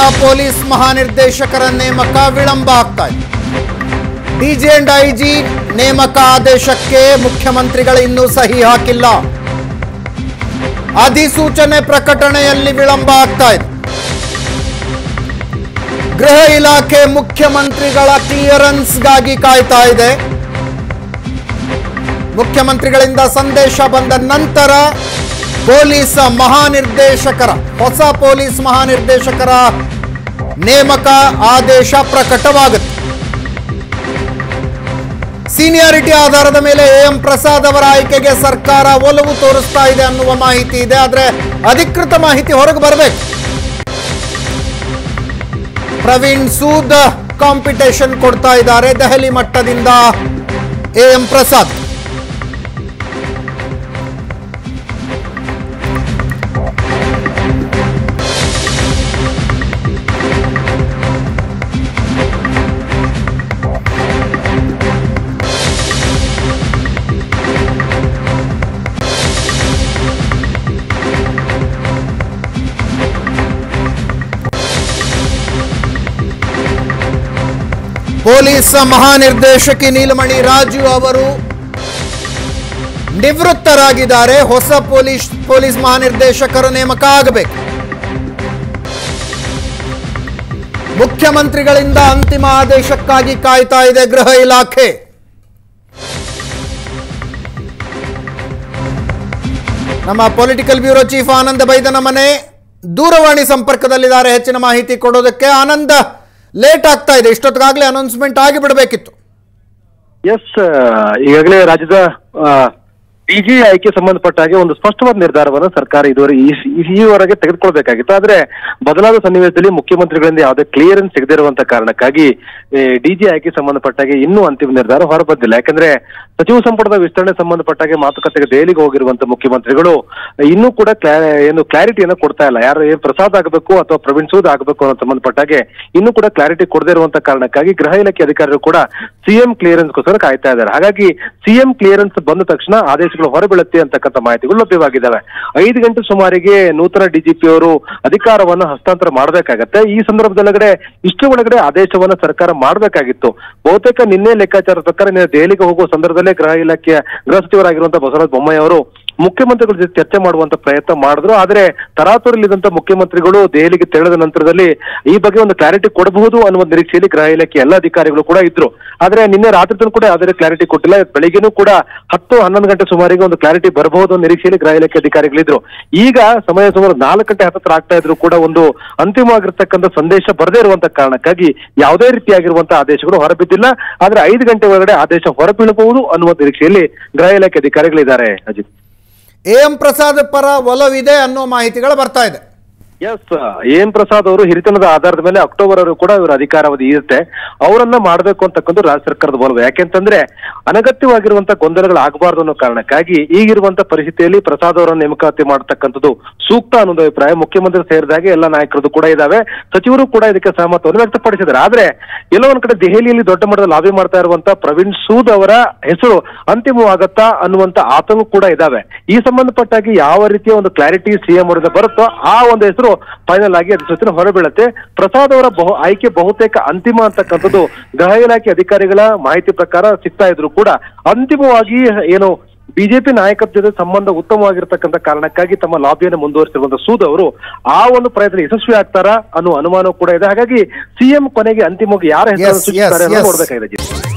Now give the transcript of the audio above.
Police ಮಹಾನಿರ್ದೇಶಕರ ನೇಮಕ ವಿಳಂಬ ಆಗ್ತಾ ಇದೆ ಡಿಜಿ ಅಂಡ್ ಐಜಿ ನೇಮಕ ಆದೇಶಕ್ಕೆ ಮುಖ್ಯಮಂತ್ರಿಗಳು ಇನ್ನೂ ಸಹಿ ಹಾಕಿಲ್ಲ ಅಧಿಸೂಚನೆ ಪ್ರಕಟಣೆಯಲ್ಲಿ ವಿಳಂಬ ಆಗ್ತಾ ಇದೆ ಗೃಹ ಇಲಾಖೆ ಮುಖ್ಯಮಂತ್ರಿಗಳ ಕ್ಲಿಯರೆನ್ಸ್ಗಾಗಿ ಕಾಯ್ತಾ ಇದೆ ಮುಖ್ಯಮಂತ್ರಿಗಳಿಂದ ಸಂದೇಶ ಬಂದ ನಂತರ ಪೊಲೀಸ್ ಮಹಾನಿರ್ದೇಶಕರ ಹೊಸ ಪೊಲೀಸ್ ಮಹಾನಿರ್ದೇಶಕರ ನೇಮಕ ಆದೇಶ ಪ್ರಕಟವಾಗುತ್ತೆ ಸೀನಿಯಾರಿಟಿ ಆಧಾರದ ಮೇಲೆ ಎ ಎಂ ಪ್ರಸಾದ್ ಅವರ ಆಯ್ಕೆಗೆ ಸರ್ಕಾರ ಒಲವು ತೋರಿಸ್ತಾ ಇದೆ ಅನ್ನುವ ಮಾಹಿತಿ ಇದೆ ಆದರೆ ಅಧಿಕೃತ ಮಾಹಿತಿ ಹೊರಗೆ ಬರಬೇಕು ಪ್ರವೀಣ್ ಸೂದ್ ಕಾಂಪಿಟೇಷನ್ ಕೊಡ್ತಾ ಇದ್ದಾರೆ ದೆಹಲಿ ಮಟ್ಟದಿಂದ ಎ ಎಂ ಪ್ರಸಾದ್ ಪೊಲೀಸ್ ಮಹಾನಿರ್ದೇಶಕಿ ನೀಲಮಣಿ ರಾಜು ಅವರು ನಿವೃತ್ತರಾಗಿದ್ದಾರೆ ಹೊಸ ಪೊಲೀಸ್ ಪೊಲೀಸ್ ಮಹಾನಿರ್ದೇಶಕರ ನೇಮಕ ಆಗಬೇಕು ಮುಖ್ಯಮಂತ್ರಿಗಳಿಂದ ಅಂತಿಮ ಆದೇಶಕ್ಕಾಗಿ ಕಾಯ್ತಾ ಇದೆ ಗೃಹ ಇಲಾಖೆ ನಮ್ಮ political bureau chief Anand Baidana ಮನೆ ದೂರವಾಣಿ ಸಂಪರ್ಕದಲ್ಲಿದ್ದಾರೆ ಹೆಚ್ಚಿನ ಮಾಹಿತಿ ಕೊಡೋದಕ್ಕೆ ಆನಂದ ಲೇಟ್ ಆಗ್ತಾ ಇದೆ ಇಷ್ಟೊತ್ತಿಗಾಗಲೇ ಅನೌನ್ಸ್ಮೆಂಟ್ ಆಗಿಬಿಡಬೇಕಿತ್ತು ಎಸ್ ಈಗಾಗಲೇ ರಾಜ್ಯದ ಡಿಜಿ ಆಯ್ಕೆ ಸಂಬಂಧಪಟ್ಟ ಹಾಗೆ ಒಂದು ಸ್ಪಷ್ಟವಾದ ನಿರ್ಧಾರವನ್ನು ಸರ್ಕಾರ ಇದುವರೆಗೆ ಈ- ಈ- ಈವರೆಗೆ ತೆಗೆದುಕೊಳ್ಬೇಕಾಗಿತ್ತು ಆದ್ರೆ ಬದಲಾದ ಸನ್ನಿವೇಶದಲ್ಲಿ ಮುಖ್ಯಮಂತ್ರಿಗಳಿಂದ ಯಾವುದೇ ಕ್ಲಿಯರೆನ್ಸ್ ಸಿಗದಿರುವಂತ ಕಾರಣಕ್ಕಾಗಿ ಡಿಜಿ ಆಯ್ಕೆ ಸಂಬಂಧಪಟ್ಟ ಹಾಗೆ ಇನ್ನೂ ಅಂತಿಮ ನಿರ್ಧಾರ ಹೊರಬಂದಿಲ್ಲ ಯಾಕಂದ್ರೆ ಸಚಿವ ಸಂಪುಟದ ವಿಸ್ತರಣೆ ಸಂಬಂಧಪಟ್ಟ ಹಾಗೆ ಮಾತುಕತೆಗೆ ದೆಹಲಿಗೆ ಹೋಗಿರುವಂತ ಮುಖ್ಯಮಂತ್ರಿಗಳು ಇನ್ನೂ ಕೂಡ ಕ್ಲಾ- ಏನು ಕ್ಲಾರಿಟಿಯನ್ನು ಕೊಡ್ತಾ ಇಲ್ಲ ಯಾರು ಏನ್ ಪ್ರಸಾದ್ ಆಗಬೇಕು ಅಥವಾ ಪ್ರವೀಣ್ ಸೂದ್ ಆಗಬೇಕು ಅನ್ನೋ ಸಂಬಂಧಪಟ್ಟ ಹಾಗೆ ಇನ್ನೂ ಕೂಡ ಕ್ಲಾರಿಟಿ ಕೊಡದೇ ಇರುವಂತ ಕಾರಣಕ್ಕಾಗಿ ಗೃಹ ಇಲಾಖೆ ಅಧಿಕಾರಿಗಳು ಕೂಡ ಸಿಎಂ ಕ್ಲಿಯರೆನ್ಸ್ಗೋಸ್ಕರ ಕಾಯ್ತಾ ಇದ್ದಾರೆ ಹಾಗಾಗಿ ಸಿಎಂ ಕ್ಲಿಯರೆನ್ಸ್ ಬಂದ ತಕ್ಷಣ ಆದೇಶಗಳು ಹೊರಬೀಳುತ್ತೆ ಅಂತಕ್ಕಂಥ ಮಾಹಿತಿಗಳು ಲಭ್ಯವಾಗಿದ್ದಾವೆ ಐದು ಗಂಟೆ ಸುಮಾರಿಗೆ ನೂತನ ಡಿಜಿಪಿ ಅವರು ಅಧಿಕಾರವನ್ನು ಹಸ್ತಾಂತರ ಮಾಡಬೇಕಾಗತ್ತೆ ಈ ಸಂದರ್ಭದೊಳಗಡೆ ಇಷ್ಟು ಒಳಗಡೆ ಆದೇಶವನ್ನ ಸರ್ಕಾರ ಮಾಡಬೇಕಾಗಿತ್ತು ಬಹುತೇಕ ನಿನ್ನೆ ಲೆಕ್ಕಾಚಾರದ ಪ್ರಕಾರ ನಿನ್ನೆ ದೆಹಲಿಗೆ ಹೋಗುವ ಸಂದರ್ಭದಲ್ಲೇ ಗೃಹ ಇಲಾಖೆಯ ಗೃಹ ಸಚಿವರಾಗಿರುವಂತಹ ಬಸವರಾಜ ಬೊಮ್ಮಾಯಿ ಅವರು ಮುಖ್ಯಮಂತ್ರಿಗಳ ಜೊತೆ ಚರ್ಚೆ ಮಾಡುವಂತ ಪ್ರಯತ್ನ ಮಾಡಿದ್ರು ಆದ್ರೆ ತರಾತುರಲ್ಲಿದ್ದಂತ ಮುಖ್ಯಮಂತ್ರಿಗಳು ದೆಹಲಿಗೆ ತೆರಳಿದ ನಂತರದಲ್ಲಿ ಈ ಬಗ್ಗೆ ಒಂದು ಕ್ಲಾರಿಟಿ ಕೊಡಬಹುದು ಅನ್ನುವ ನಿರೀಕ್ಷೆಯಲ್ಲಿ ಗೃಹ ಇಲಾಖೆ ಎಲ್ಲ ಅಧಿಕಾರಿಗಳು ಕೂಡ ಇದ್ರು ಆದ್ರೆ ನಿನ್ನೆ ರಾತ್ರಿ ತನಕ ಕೂಡ ಯಾವುದೇ ಕ್ಲಾರಿಟಿ ಕೊಟ್ಟಿಲ್ಲ ಇವತ್ತು ಬೆಳಿಗ್ಗೆನೂ ಕೂಡ ಹತ್ತು ಹನ್ನೊಂದು ಗಂಟೆ ಸುಮಾರಿಗೆ ಒಂದು ಕ್ಲಾರಿಟಿ ಬರಬಹುದು ಅನ್ನೋ ನಿರೀಕ್ಷೆಯಲ್ಲಿ ಗೃಹ ಇಲಾಖೆ ಅಧಿಕಾರಿಗಳಿದ್ರು ಈಗ ಸಮಯ ಸುಮಾರು ನಾಲ್ಕು ಗಂಟೆ ಹತ್ತತ್ರ ಆಗ್ತಾ ಇದ್ರು ಕೂಡ ಒಂದು ಅಂತಿಮವಾಗಿರ್ತಕ್ಕಂಥ ಸಂದೇಶ ಬರದೇ ಇರುವಂತ ಕಾರಣಕ್ಕಾಗಿ ಯಾವುದೇ ರೀತಿಯಾಗಿರುವಂತಹ ಆದೇಶಗಳು ಹೊರಬಿದ್ದಿಲ್ಲ ಆದ್ರೆ ಐದು ಗಂಟೆ ಒಳಗಡೆ ಆದೇಶ ಹೊರಬೀಳಬಹುದು ಅನ್ನುವ ನಿರೀಕ್ಷೆಯಲ್ಲಿ ಗೃಹ ಇಲಾಖೆ ಅಧಿಕಾರಿಗಳಿದ್ದಾರೆ ಅಜಿತ್ ಎ ಎಂ ಪ್ರಸಾದ್ ಪರ ಒಲವಿದೆ ಅನ್ನೋ ಮಾಹಿತಿಗಳು ಬರ್ತಾ ಇದೆ ಎಸ್ ಎಂ ಪ್ರಸಾದ್ ಅವರು ಹಿರಿತನದ ಆಧಾರದ ಮೇಲೆ ಅಕ್ಟೋಬರ್ ವರೆಗೂ ಕೂಡ ಇವರ ಅಧಿಕಾರಾವಧಿ ಇರುತ್ತೆ ಅವರನ್ನ ಮಾಡಬೇಕು ಅಂತಕ್ಕಂಥ ರಾಜ್ಯ ಸರ್ಕಾರದ ಒಲವು ಯಾಕೆಂತಂದ್ರೆ ಅನಗತ್ಯವಾಗಿರುವಂತ ಗೊಂದಲಗಳು ಆಗಬಾರ್ದು ಅನ್ನೋ ಕಾರಣಕ್ಕಾಗಿ ಈಗಿರುವಂತ ಪರಿಸ್ಥಿತಿಯಲ್ಲಿ ಪ್ರಸಾದ್ ಅವರನ್ನ ನೇಮಕಾತಿ ಮಾಡತಕ್ಕಂಥದ್ದು ಸೂಕ್ತ ಅನ್ನೋದು ಅಭಿಪ್ರಾಯ ಮುಖ್ಯಮಂತ್ರಿ ಸೇರಿದಾಗೆ ಎಲ್ಲ ನಾಯಕರದ್ದು ಕೂಡ ಇದಾವೆ ಸಚಿವರು ಕೂಡ ಇದಕ್ಕೆ ಸಹಮತವನ್ನು ವ್ಯಕ್ತಪಡಿಸಿದ್ದಾರೆ ಆದ್ರೆ ಎಲ್ಲೋ ಒಂದ್ ಕಡೆ ದೆಹಲಿಯಲ್ಲಿ ದೊಡ್ಡ ಮಟ್ಟದ ಲಾಬಿ ಮಾಡ್ತಾ ಇರುವಂತ ಪ್ರವೀಣ್ ಸೂದ್ ಅವರ ಹೆಸರು ಅಂತಿಮವಾಗತ್ತಾ ಅನ್ನುವಂತ ಆತಂಕ ಕೂಡ ಇದಾವೆ ಈ ಸಂಬಂಧಪಟ್ಟಾಗಿ ಯಾವ ರೀತಿಯ ಒಂದು ಕ್ಲಾರಿಟಿ ಸಿಎಂ ಅವರಿಂದ ಬರುತ್ತೋ ಆ ಒಂದು ಹೆಸರು ಫೈನಲ್ ಆಗಿ ಅಧಿಸೂಚನೆ ಹೊರಬೀಳುತ್ತೆ ಪ್ರಸಾದ್ ಅವರ ಬಹು ಆಯ್ಕೆ ಬಹುತೇಕ ಅಂತಿಮ ಅಂತಕ್ಕಂಥದ್ದು ಗೃಹ ಇಲಾಖೆ ಅಧಿಕಾರಿಗಳ ಮಾಹಿತಿ ಪ್ರಕಾರ ಸಿಗ್ತಾ ಇದ್ರು ಕೂಡ ಅಂತಿಮವಾಗಿ ಏನು ಬಿಜೆಪಿ ನಾಯಕತ್ವ ಜೊತೆ ಸಂಬಂಧ ಉತ್ತಮವಾಗಿರ್ತಕ್ಕಂಥ ಕಾರಣಕ್ಕಾಗಿ ತಮ್ಮ ಲಾಬಿಯನ್ನು ಮುಂದುವರಿಸಿರುವಂತಹ ಸೂದ್ ಅವರು ಆ ಒಂದು ಪ್ರಯತ್ನ ಯಶಸ್ವಿ ಆಗ್ತಾರಾ ಅನ್ನೋ ಅನುಮಾನ ಕೂಡ ಇದೆ ಹಾಗಾಗಿ ಸಿಎಂ ಕೊನೆಗೆ ಅಂತಿಮವಾಗಿ ಯಾರ ಹೆಸರನ್ನು Yes, yes, ಸೂಚಿಸ್ತಾರೆ ಅನ್ನೋದು yes. ನೋಡ್ಬೇಕಾಗಿದೆ ಜಿ.